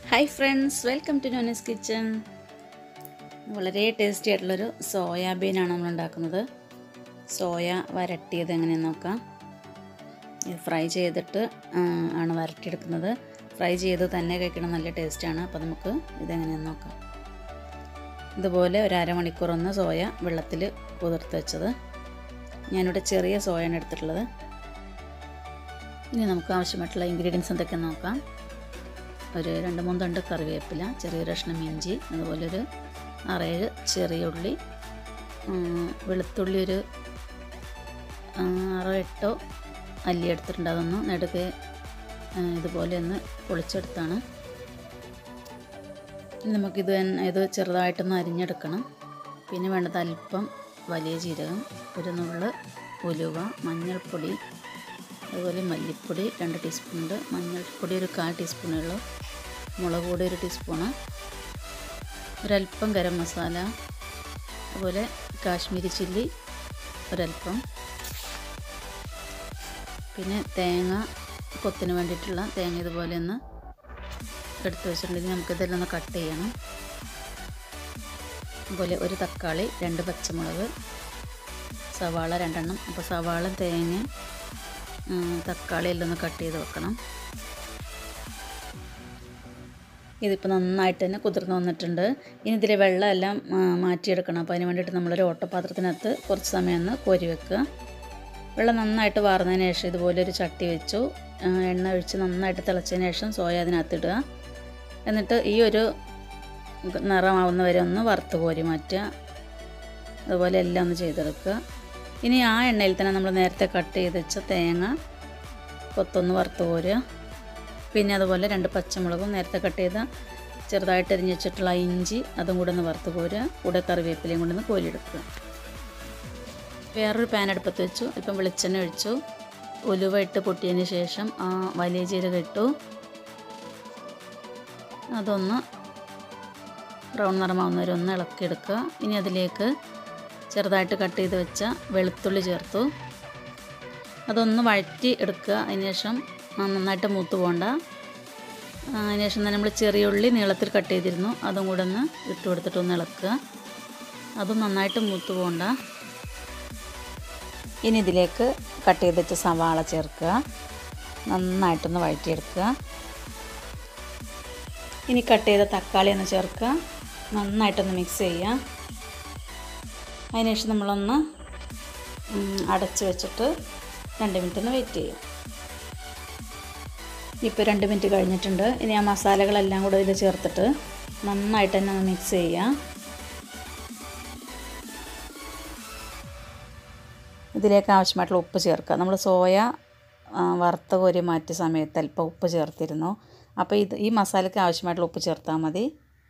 hi friends welcome to Nona's kitchen വളരെ tasty ആയിട്ടുള്ളൊരു സോയാബീനാണ് നമ്മൾ ഉണ്ടാക്കുന്നത് സോയ വരട്ടിയത് എങ്ങനെയെന്ന് നോക്കാം ഇത് ഫ്രൈ ചെയ്തിട്ട് ആ, ആണ് വരട്ടിയെടുക്കുന്നത് ഫ്രൈ ചെയ്ത് തന്നെ കഴിക്കണം നല്ല ടേസ്റ്റാണ് അപ്പോൾ നമുക്ക് ഇതെങ്ങനെയെന്ന് നോക്കാം ഇതുപോലെ ഒരു അരമണിക്കൂർ ഒന്ന് സോയ വെള്ളത്തിൽ കുതിർത്ത് വെച്ചത് ഞാനിവിടെ ചെറിയ സോയാണ് എടുത്തിട്ടുള്ളത് ഇനി നമുക്ക് ആവശ്യമായിട്ടുള്ള ഇൻഗ്രീഡിയൻസ് എന്തൊക്കെയെന്ന് നോക്കാം ഒരു രണ്ട് മൂന്ന് തണ്ട് കറിവേപ്പില ചെറിയൊരു കഷ്ണം ഇഞ്ചി അതുപോലെ ഒരു ആറേഴ് ചെറിയ ഉള്ളി ഉം, വെളുത്തുള്ളി ഒരു ആ, ആറോ എട്ടോ അല്ലി എടുത്തിട്ടുണ്ട് അതൊന്ന് നെടുകെ ആ, ഇതുപോലെ ഒന്ന് പൊളിച്ചെടുത്താണ് ഇനി നമുക്കിത് തന്നെ- ഇത് ചെറുതായിട്ടൊന്ന് അരിഞ്ഞെടുക്കണം പിന്നെ വേണ്ടത് അല്പം വലിയ ജീരകം ഒരു നുള്ള് ഉലുവ മഞ്ഞൾപ്പൊടി അതുപോലെ മല്ലിപ്പൊടി രണ്ട് ടീസ്പൂൺ ഉണ്ട് മഞ്ഞൾപ്പൊടി ഒരു കാൽ ടീസ്പൂണേ ഉള്ളൂ മുളക് പൊടി ഒരു ടീസ്പൂണ് ഒരല്പം ഗരം മസാല അതുപോലെ കാശ്മീരി ചില്ലി ഒരല്പം പിന്നെ തേങ്ങ കൊത്തിന് വേണ്ടിയിട്ടുള്ള തേങ്ങ ഇതുപോലെ ഒന്ന് എടുത്ത് വെച്ചിട്ടുണ്ടെങ്കിൽ നമുക്കിതെല്ലാം ഒന്ന് കട്ട് ചെയ്യണം അതുപോലെ ഒരു തക്കാളി രണ്ട് പച്ചമുളക് സവാള രണ്ടെണ്ണം അപ്പോൾ സവാള തേങ്ങ ഉം, തക്കാളി എല്ലാം ഒന്ന് കട്ട് ചെയ്ത് വെക്കണം ഇതിപ്പോൾ നന്നായിട്ട് തന്നെ കുതിർന്ന് വന്നിട്ടുണ്ട് ഇനി ഇതിലെ വെള്ളമെല്ലാം ആ, മാറ്റിയെടുക്കണം അപ്പോൾ അതിന് വേണ്ടിയിട്ട് നമ്മളൊരു ഓട്ടപാത്രത്തിനകത്ത് കുറച്ച് സമയം ഒന്ന് കോരി വെക്കുക വെള്ളം നന്നായിട്ട് വാർന്നതിന് ശേഷം ഇതുപോലെ ഒരു ചട്ടി വെച്ചു ആ, എണ്ണ ഒഴിച്ച് നന്നായിട്ട് തിളച്ചതിന് ശേഷം സോയ അതിനകത്ത് ഇടുക എന്നിട്ട് ഈ ഒരു നിറമാവുന്ന വരെ ഒന്ന് വറുത്ത് കോരി മാറ്റുക അതുപോലെ എല്ലാം ഒന്ന് ചെയ്തെടുക്കുക ഇനി ആ എണ്ണയിൽ തന്നെ നമ്മൾ നേരത്തെ കട്ട് ചെയ്ത് വെച്ച തേങ്ങ കൊത്തൊന്ന് വറുത്ത് കോരുക പിന്നെ അതുപോലെ രണ്ട് പച്ചമുളകും നേരത്തെ കട്ട് ചെയ്ത ചെറുതായിട്ട് അരിഞ്ഞ് വെച്ചിട്ടുള്ള ഇഞ്ചി അതും കൂടെ ഒന്ന് വറുത്ത് കോരുക കൂടെ കറിവേപ്പിലയും കൊണ്ടൊന്ന് കോരിയെടുക്കുക വേറൊരു പാൻ അടുപ്പത്ത് വെച്ചു അല്പം വെളിച്ചെണ്ണ ഒഴിച്ചു ഉലുവ ഇട്ട് പൊട്ടിയതിന് ശേഷം ആ വലിയ ജീരകം ഇട്ടു അതൊന്ന് ബ്രൗൺ നിറമാവുന്നവരെ ഒന്ന് ഇളക്കിയെടുക്കുക ഇനി അതിലേക്ക് ചെറുതായിട്ട് കട്ട് ചെയ്ത് വെച്ച വെളുത്തുള്ളി ചേർത്തു അതൊന്ന് വഴറ്റി എടുക്കുക അതിന് ശേഷം ആ, നന്നായിട്ട് മൂത്ത് പോകണ്ട ആ, അതിന് ശേഷം തന്നെ നമ്മൾ ചെറിയ ഉള്ളി നീളത്തിൽ കട്ട് ചെയ്തിരുന്നു അതും കൂടെ ഒന്ന് ഇട്ട് കൊടുത്തിട്ട് ഒന്ന് ഇളക്കുക അതും നന്നായിട്ട് മൂത്ത് പോകണ്ട ഇനി ഇതിലേക്ക് കട്ട് ചെയ്ത് വെച്ച സവാള ചേർക്കുക നന്നായിട്ടൊന്ന് വഴറ്റിയെടുക്കുക ഇനി കട്ട് ചെയ്ത തക്കാളി ഒന്ന് ചേർക്കുക നന്നായിട്ടൊന്ന് മിക്സ് ചെയ്യുക അതിനുശേഷം നമ്മളൊന്ന് ഉം, അടച്ച് വെച്ചിട്ട് രണ്ട് മിനിറ്റ് ഒന്ന് വെയിറ്റ് ചെയ്യാം ഇപ്പോൾ രണ്ട് മിനിറ്റ് കഴിഞ്ഞിട്ടുണ്ട് ഇനി ആ മസാലകളെല്ലാം കൂടെ ഇതിൽ ചേർത്തിട്ട് നന്നായിട്ട് തന്നെ ഒന്ന് മിക്സ് ചെയ്യുക ഇതിലേക്ക് ആവശ്യമായിട്ടുള്ള ഉപ്പ് ചേർക്കുക നമ്മൾ സോയ ആ, വറുത്ത കോരി മാറ്റിയ സമയത്ത് അല്പം ഉപ്പ് ചേർത്തിരുന്നു അപ്പോൾ ഇത് ഈ മസാലയ്ക്ക് ആവശ്യമായിട്ടുള്ള ഉപ്പ് ചേർത്താൽ മതി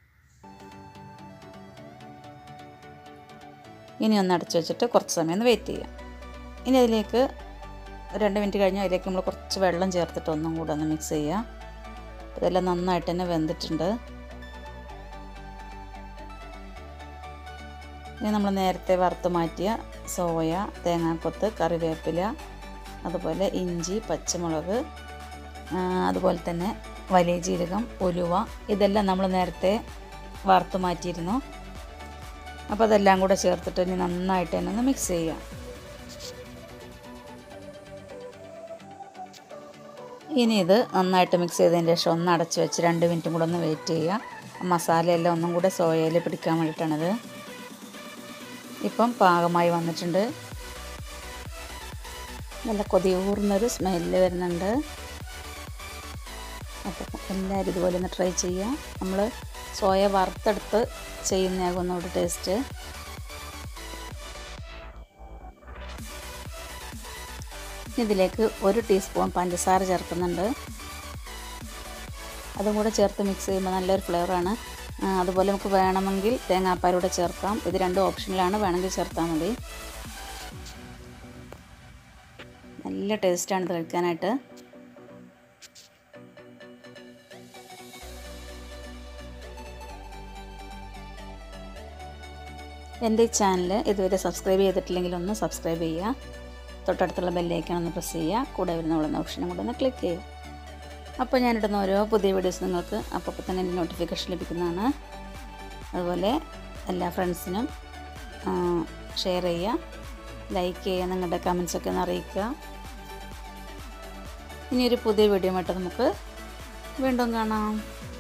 ഇനി ഒന്ന് അടച്ചു വെച്ചിട്ട് കുറച്ച് സമയം ഒന്ന് വെയിറ്റ് ചെയ്യാം ഇനി അതിലേക്ക് രണ്ട് മിനിറ്റ് കഴിഞ്ഞ് അതിലേക്ക് നമ്മൾ കുറച്ച് വെള്ളം ചേർത്തിട്ട് ഒന്നും കൂടെ ഒന്ന് മിക്സ് ചെയ്യുക ഇതെല്ലാം നന്നായിട്ട് തന്നെ വെന്തിട്ടുണ്ട് ഇനി നമ്മൾ നേരത്തെ വറുത്ത് മാറ്റിയ സോയ തേങ്ങാക്കൊത്ത് കറിവേപ്പില അതുപോലെ ഇഞ്ചി പച്ചമുളക് ആ, അതുപോലെ തന്നെ വലിയ ജീരകം ഉലുവ ഇതെല്ലാം നമ്മൾ നേരത്തെ വറുത്ത് മാറ്റിയിരുന്നു അപ്പോൾ അതെല്ലാം കൂടെ ചേർത്തിട്ട് ഇനി നന്നായിട്ട് തന്നെ ഒന്ന് മിക്സ് ചെയ്യാം ഇനി ഇത് നന്നായിട്ട് മിക്സ് ചെയ്തതിന് ശേഷം ഒന്ന് അടച്ച് വെച്ച് രണ്ട് മിനിറ്റും കൂടെ ഒന്ന് വെയിറ്റ് ചെയ്യുക മസാലയെല്ലാം ഒന്നും കൂടെ സോയയിൽ പിടിക്കാൻ വേണ്ടിയിട്ടാണിത് ഇപ്പം പാകമായി വന്നിട്ടുണ്ട് നല്ല കൊതിയൂർന്നൊരു സ്മെല്ല് വരുന്നുണ്ട് അപ്പം എല്ലാവരും ഇതുപോലെ ഒന്ന് ട്രൈ ചെയ്യുക നമ്മൾ സോയ വറുത്തെടുത്ത് ചെയ്യുന്നതാകും ഒന്നുകൂടി ടേസ്റ്റ് ഇതിലേക്ക് ഒരു ടീസ്പൂൺ പഞ്ചസാര ചേർക്കുന്നുണ്ട് അതും കൂടെ ചേർത്ത് മിക്സ് ചെയ്യുമ്പോൾ നല്ലൊരു ഫ്ലേവറാണ് ആ, അതുപോലെ നമുക്ക് വേണമെങ്കിൽ തേങ്ങാപ്പാലൂടെ ചേർക്കാം ഇത് രണ്ടും ഓപ്ഷനിലാണ് വേണമെങ്കിൽ ചേർത്താൽ മതി നല്ല ടേസ്റ്റാണ് ഇത് കഴിക്കാനായിട്ട് എൻ്റെ ഈ ചാനൽ ഇതുവരെ സബ്സ്ക്രൈബ് ചെയ്തിട്ടില്ലെങ്കിൽ ഒന്ന് സബ്സ്ക്രൈബ് ചെയ്യുക തൊട്ടടുത്തുള്ള ബെല്ലൈക്കൺ ഒന്ന് പ്രസ് ചെയ്യുക കൂടെ വരുന്ന ഉള്ള ഓപ്ഷനും കൂടെ ഒന്ന് ക്ലിക്ക് ചെയ്യുക അപ്പോൾ ഞാനിടുന്ന ഓരോ പുതിയ വീഡിയോസ് നിങ്ങൾക്ക് അപ്പോൾ തന്നെ എൻ്റെ നോട്ടിഫിക്കേഷൻ ലഭിക്കുന്നതാണ് അതുപോലെ എല്ലാ ഫ്രണ്ട്സിനും ഷെയർ ചെയ്യുക ലൈക്ക് ചെയ്യുക നിങ്ങളുടെ കമൻസൊക്കെ ഒന്ന് അറിയിക്കുക ഇനിയൊരു പുതിയ വീഡിയോ ആയിട്ട് നമുക്ക് വീണ്ടും കാണാം